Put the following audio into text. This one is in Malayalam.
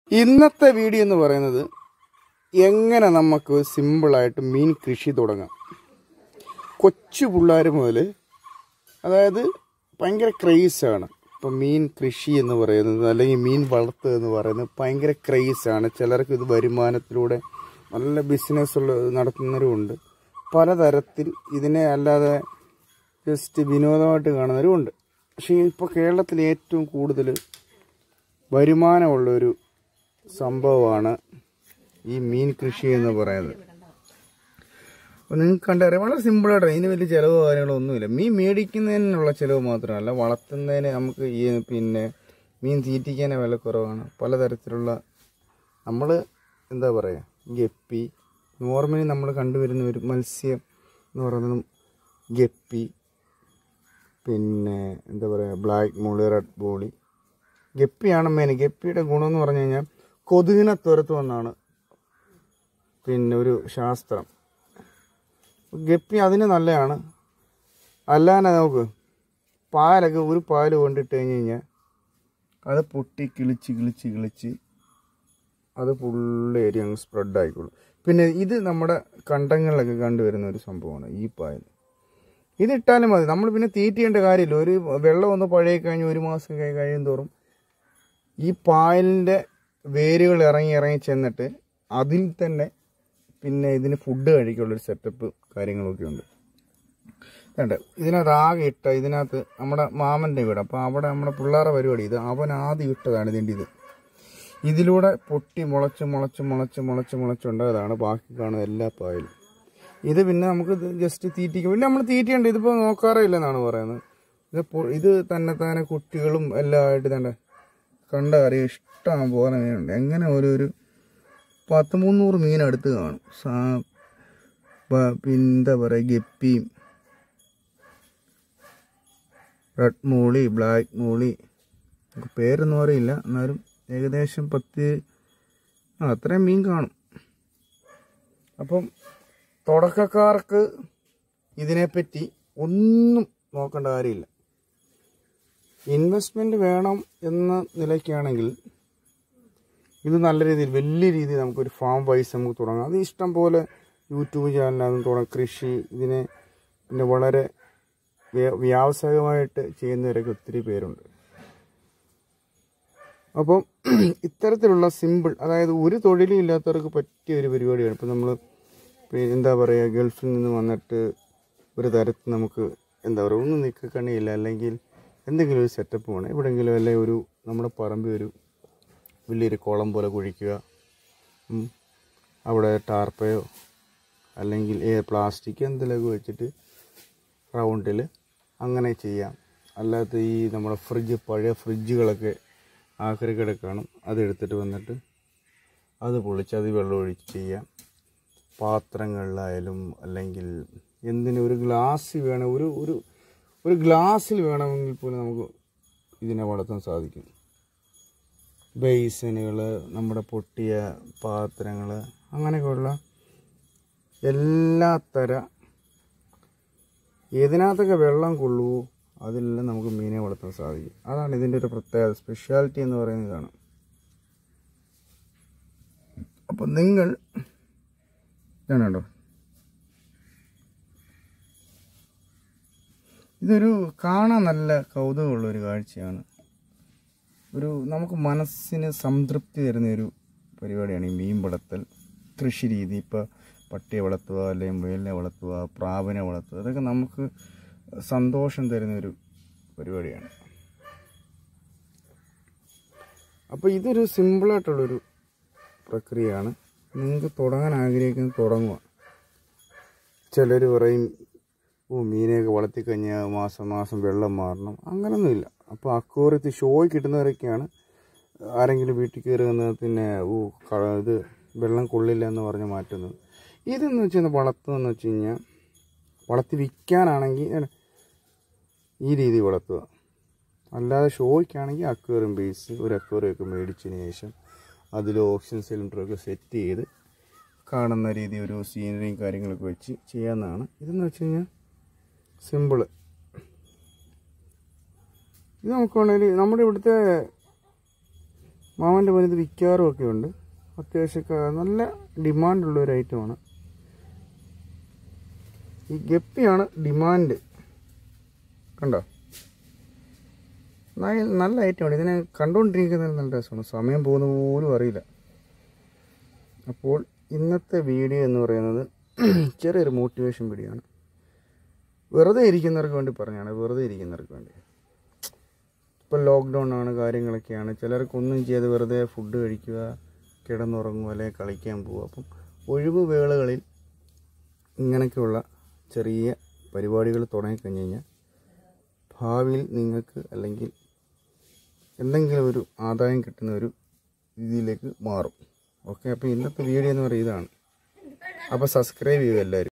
ഇന്നത്തെ വീഡിയോ എന്ന് പറയുന്നത് എങ്ങനെ നമുക്ക് സിമ്പിളായിട്ട് മീൻ കൃഷി തുടങ്ങാം കൊച്ചു പിള്ളേർ മുതൽ അതായത് ഭയങ്കര ക്രേസാണ് ഇപ്പം മീൻ കൃഷി എന്ന് പറയുന്നത് അല്ലെങ്കിൽ മീൻ വളർത്തുക എന്ന് പറയുന്നത് ഭയങ്കര ക്രേസാണ് ചിലർക്ക് ഇത് വരുമാനത്തിലൂടെ നല്ല ബിസിനസ് ഉള്ള നടത്തുന്നവരുമുണ്ട് പലതരത്തിൽ ഇതിനെ അല്ലാതെ ജസ്റ്റ് വിനോദമായിട്ട് കാണുന്നവരുമുണ്ട് പക്ഷേ ഇപ്പോൾ കേരളത്തിൽ ഏറ്റവും കൂടുതൽ വരുമാനമുള്ളൊരു സംഭവമാണ് ഈ മീൻ കൃഷി എന്ന് പറയുന്നത് അപ്പോൾ നിങ്ങൾക്ക് കണ്ടറിയാം വളരെ സിമ്പിളായിട്ട് ഇതിന് വലിയ ചിലവോ കാര്യങ്ങളോ ഒന്നുമില്ല മീൻ മേടിക്കുന്നതിനുള്ള ചിലവ് മാത്രമല്ല വളർത്തുന്നതിന് നമുക്ക് ഈ പിന്നെ മീൻ തീറ്റിക്കാനേ വില കുറവാണ് പലതരത്തിലുള്ള നമ്മൾ എന്താ പറയുക ഗപ്പി നോർമലി നമ്മൾ കണ്ടുവരുന്ന ഒരു മത്സ്യം എന്ന് പറയുന്നത് ഗപ്പി പിന്നെ എന്താ പറയുക ബ്ലാക്ക് മോളി റെഡ് ബോളി ഗപ്പിയാണ് മെയിൻ ഗപ്പിയുടെ ഗുണം എന്ന് പറഞ്ഞു കഴിഞ്ഞാൽ കൊതുകിനെ തുരത്തുമെന്നാണ് പിന്നെ ഒരു ശാസ്ത്രം ഗപ്പി അതിന് നല്ലതാണ് അല്ലാതെ നോക്ക് പാലൊക്കെ ഒരു പാല് കൊണ്ടിട്ട് കഴിഞ്ഞ് കഴിഞ്ഞാൽ അത് പൊട്ടി കിളിച്ച് കിളിച്ച് കിളിച്ച് അത് ഫുള്ള് ഏരിയ അങ്ങ് സ്പ്രെഡ് ആയിക്കോളും പിന്നെ ഇത് നമ്മുടെ കണ്ടങ്ങളിലൊക്കെ കണ്ടുവരുന്ന ഒരു സംഭവമാണ് ഈ പായൽ ഇത് ഇട്ടാലും മതി നമ്മൾ പിന്നെ തീറ്റേണ്ട കാര്യമില്ല ഒരു വെള്ളം ഒന്ന് പഴയ കഴിഞ്ഞ് ഒരു മാസം കഴി- കഴിയും തോറും ഈ പായലിൻ്റെ വേരുകൾ ഇറങ്ങി ഇറങ്ങി ചെന്നിട്ട് അതിൽ തന്നെ പിന്നെ ഇതിന് ഫുഡ് കഴിക്കാനുള്ളൊരു സെറ്റപ്പ് കാര്യങ്ങളൊക്കെ ഉണ്ട് വേണ്ട ഇതിനകത്ത് ആകെ ഇട്ട ഇതിനകത്ത് നമ്മുടെ മാമൻ്റെ വീട് അപ്പോൾ അവിടെ നമ്മുടെ പിള്ളേരുടെ പരിപാടി ഇത് അവൻ ആദ്യം ഇട്ടതാണ് ഇതിൻ്റെ ഇത് ഇതിലൂടെ പൊട്ടി മുളച്ച് മുളച്ച് മുളച്ച് മുളച്ച് മുളച്ചുണ്ടായതാണ് ബാക്കി കാണുന്ന എല്ലാ പായലും ഇത് പിന്നെ നമുക്ക് ജസ്റ്റ് തീറ്റിക്കും പിന്നെ നമ്മൾ തീറ്റയുണ്ട് ഇതിപ്പോൾ നോക്കാറേ ഇല്ലെന്നാണ് പറയുന്നത് ഇത് പൊ- ഇത് തന്നെ തന്നെ കുട്ടികളും എല്ലാം ആയിട്ട് തന്നെ കണ്ട അറിയാം ഇഷ്ടം പോലെ മീനുണ്ട് എങ്ങനെ ഒരു ഒരു പത്ത് മുന്നൂറ് മീൻ അടുത്ത് കാണും സാ പ- പിന്നെ എന്താ പറയുക ഗപ്പിയും റെഡ് മൂളി ബ്ലാക്ക് മൂളി നമുക്ക് പേരൊന്നും അറിയില്ല എന്നാലും ഏകദേശം പത്ത് ആ അത്രയും മീൻ കാണും അപ്പം തുടക്കക്കാർക്ക് ഇതിനെപ്പറ്റി ഒന്നും നോക്കേണ്ട കാര്യമില്ല ഇൻവെസ്റ്റ്മെൻറ്റ് വേണം എന്ന നിലയ്ക്കാണെങ്കിൽ ഇത് നല്ല രീതിയിൽ വലിയ രീതിയിൽ നമുക്കൊരു ഫാം വൈസ് നമുക്ക് തുടങ്ങാം അത് ഇഷ്ടം പോലെ യൂട്യൂബ് ചാനലിനകത്തും തുടങ്ങാം കൃഷി ഇതിനെ പിന്നെ വളരെ വ്യ- വ്യാവസായികമായിട്ട് ചെയ്യുന്നവരൊക്കെ ഒത്തിരി പേരുണ്ട് അപ്പം ഇത്തരത്തിലുള്ള സിമ്പിൾ അതായത് ഒരു തൊഴിലും ഇല്ലാത്തവർക്ക് പറ്റിയ ഒരു പരിപാടിയാണ് ഇപ്പം നമ്മൾ എന്താ പറയുക ഗൾഫിൽ നിന്ന് വന്നിട്ട് ഒരു തരത്തിൽ നമുക്ക് എന്താ പറയുക ഒന്നും നിൽക്കണിയില്ല അല്ലെങ്കിൽ എന്തെങ്കിലും ഒരു സെറ്റപ്പ് വേണം എവിടെയെങ്കിലും അല്ലെങ്കിൽ ഒരു നമ്മുടെ പറമ്പിൽ ഒരു വലിയൊരു കുളം പോലെ കുഴിക്കുക ഉം. അവിടെ ടാർപ്പയോ അല്ലെങ്കിൽ ഏ പ്ലാസ്റ്റിക് എന്തെങ്കിലുമൊക്കെ വെച്ചിട്ട് റൗണ്ടിൽ അങ്ങനെ ചെയ്യാം അല്ലാത്ത ഈ നമ്മുടെ ഫ്രിഡ്ജ് പഴയ ഫ്രിഡ്ജുകളൊക്കെ ആക്രി കിടക്കാണ് അതെടുത്തിട്ട് വന്നിട്ട് അത് പൊളിച്ച് അത് വെള്ളം ഒഴിച്ച് ചെയ്യാം പാത്രങ്ങളിലായാലും അല്ലെങ്കിൽ എന്തിനും ഒരു ഗ്ലാസ് വേണം ഒരു ഒരു ഒരു ഗ്ലാസ്സിൽ വേണമെങ്കിൽ പോലും നമുക്ക് ഇതിനെ വളർത്താൻ സാധിക്കും ബേസിനുകൾ നമ്മുടെ പൊട്ടിയ പാത്രങ്ങൾ അങ്ങനെയൊക്കെയുള്ള എല്ലാ തര ഏതിനകത്തൊക്കെ വെള്ളം കൊള്ളൂ അതിലെല്ലാം നമുക്ക് മീനെ വളർത്താൻ സാധിക്കും അതാണ് ഇതിൻ്റെ ഒരു പ്രത്യേകത സ്പെഷ്യാലിറ്റി എന്ന് പറയുന്നത് ഇതാണ് അപ്പം നിങ്ങൾ ഇതാണോ ഇതൊരു കാണാൻ നല്ല കൗതുകമുള്ള ഒരു കാഴ്ചയാണ് ഒരു നമുക്ക് മനസ്സിന് സംതൃപ്തി തരുന്ന ഒരു പരിപാടിയാണ് ഈ മീൻ വളർത്തൽ കൃഷി രീതി ഇപ്പോൾ പട്ടിയെ വളർത്തുക അല്ലെങ്കിൽ മുയലിനെ വളർത്തുക പ്രാവിനെ വളർത്തുക അതൊക്കെ നമുക്ക് സന്തോഷം തരുന്ന ഒരു പരിപാടിയാണ് അപ്പോൾ ഇതൊരു സിമ്പിളായിട്ടുള്ളൊരു പ്രക്രിയയാണ് നിങ്ങൾക്ക് തുടങ്ങാൻ ആഗ്രഹിക്കുന്നത് തുടങ്ങുക ചിലർ പറയും ഓ മീനെയൊക്കെ വളർത്തിക്കഴിഞ്ഞാൽ മാസം മാസം വെള്ളം മാറണം അങ്ങനൊന്നുമില്ല അപ്പോൾ അക്കൂറത്ത് ഷോയിൽ കിട്ടുന്നവരൊക്കെയാണ് ആരെങ്കിലും വീട്ടിൽ കയറി വന്ന് പിന്നെ ഓ ക- ഇത് വെള്ളം കൊള്ളില്ല എന്ന് പറഞ്ഞ് മാറ്റുന്നത് ഇതെന്ന് വെച്ച് കഴിഞ്ഞാൽ വളർത്തുന്നതെന്ന് വെച്ച് കഴിഞ്ഞാൽ വളർത്തി വിൽക്കാനാണെങ്കിൽ ഏ, ഈ രീതി വളർത്തുക അല്ലാതെ ഷോയ്ക്കാണെങ്കിൽ അക്വേറിയം ബേസ് ഒരു അക്വേറിയം ഒക്കെ മേടിച്ചതിന് ശേഷം അതിൽ ഓക്സിജൻ സിലിണ്ടറൊക്കെ സെറ്റ് ചെയ്ത് കാണുന്ന രീതി ഒരു സീനറിയും കാര്യങ്ങളൊക്കെ വെച്ച് ചെയ്യാവുന്നതാണ് ഇതെന്ന് വെച്ച് കഴിഞ്ഞാൽ സിമ്പിള് ഇത് നമുക്ക് വേണമെങ്കിൽ നമ്മുടെ ഇവിടുത്തെ മാമൻ്റെ പോലെ ഇത് വിൽക്കാറും ഒക്കെ ഉണ്ട് അത്യാവശ്യമൊക്കെ നല്ല ഡിമാൻഡുള്ള ഒരു ഐറ്റമാണ് ഈ ഗപ്പിയാണ് ഡിമാൻഡ് കണ്ടോ നല്ല- നല്ല ഐറ്റമാണ് ഇതിനെ കണ്ടുകൊണ്ടിരിക്കുന്നതിന് നല്ല രസമാണ് സമയം പോകുന്ന പോലും അറിയില്ല അപ്പോൾ ഇന്നത്തെ വീഡിയോ എന്ന് പറയുന്നത് ചെറിയൊരു മോട്ടിവേഷൻ വീഡിയോ ആണ് വെറുതെ ഇരിക്കുന്നവർക്ക് വേണ്ടി പറഞ്ഞാണ് വെറുതെ ഇരിക്കുന്നവർക്ക് വേണ്ടി ഇപ്പോൾ ലോക്ക്ഡൗൺ ആണ് കാര്യങ്ങളൊക്കെയാണ് ചിലർക്കൊന്നും ചെയ്ത് വെറുതെ ഫുഡ് കഴിക്കുക കിടന്നുറങ്ങുക അല്ലെങ്കിൽ കളിക്കാൻ പോവുക അപ്പം ഒഴിവ് വേളകളിൽ ഇങ്ങനെയൊക്കെയുള്ള ചെറിയ പരിപാടികൾ തുടങ്ങിക്കഴിഞ്ഞ് കഴിഞ്ഞാൽ ഭാവിയിൽ നിങ്ങൾക്ക് അല്ലെങ്കിൽ എന്തെങ്കിലും ഒരു ആദായം കിട്ടുന്ന ഒരു രീതിയിലേക്ക് മാറും ഓക്കെ അപ്പോൾ ഇന്നത്തെ വീഡിയോ എന്ന് പറയുന്നത് ഇതാണ് അപ്പോൾ സബ്സ്ക്രൈബ് ചെയ്യുക എല്ലാവരും